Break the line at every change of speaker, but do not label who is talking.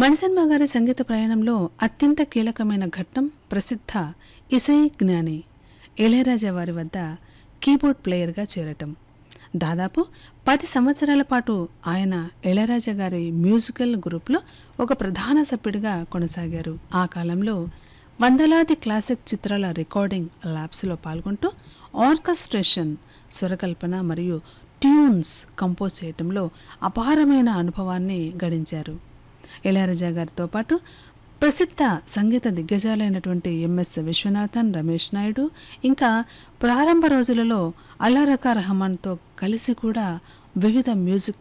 మణిశర్మ గారి సంగీత ప్రయాణంలో అత్యంత కీలకమైన ఘట్టం ప్రసిద్ధ ఇసై జ్ఞాని ఇళయరాజా వారి వద్ద కీబోర్డ్ ప్లేయర్గా చేరటం దాదాపు పది సంవత్సరాల పాటు ఆయన ఇళయరాజా గారి మ్యూజికల్ గ్రూప్లో ఒక ప్రధాన సభ్యుడిగా కొనసాగారు ఆ కాలంలో వందలాది క్లాసిక్ చిత్రాల రికార్డింగ్ ల్యాబ్స్లో పాల్గొంటూ ఆర్కెస్ట్రేషన్ స్వరకల్పన మరియు ట్యూన్స్ కంపోజ్ చేయటంలో అపారమైన అనుభవాన్ని గడించారు ఇళయరాజా గారితో పాటు ప్రసిద్ధ సంగీత దిగ్గజాలైనటువంటి ఎంఎస్ విశ్వనాథన్ రమేష్ నాయుడు ఇంకా ప్రారంభ రోజులలో అల్లారకా రహమాన్తో కలిసి కూడా వివిధ మ్యూజిక్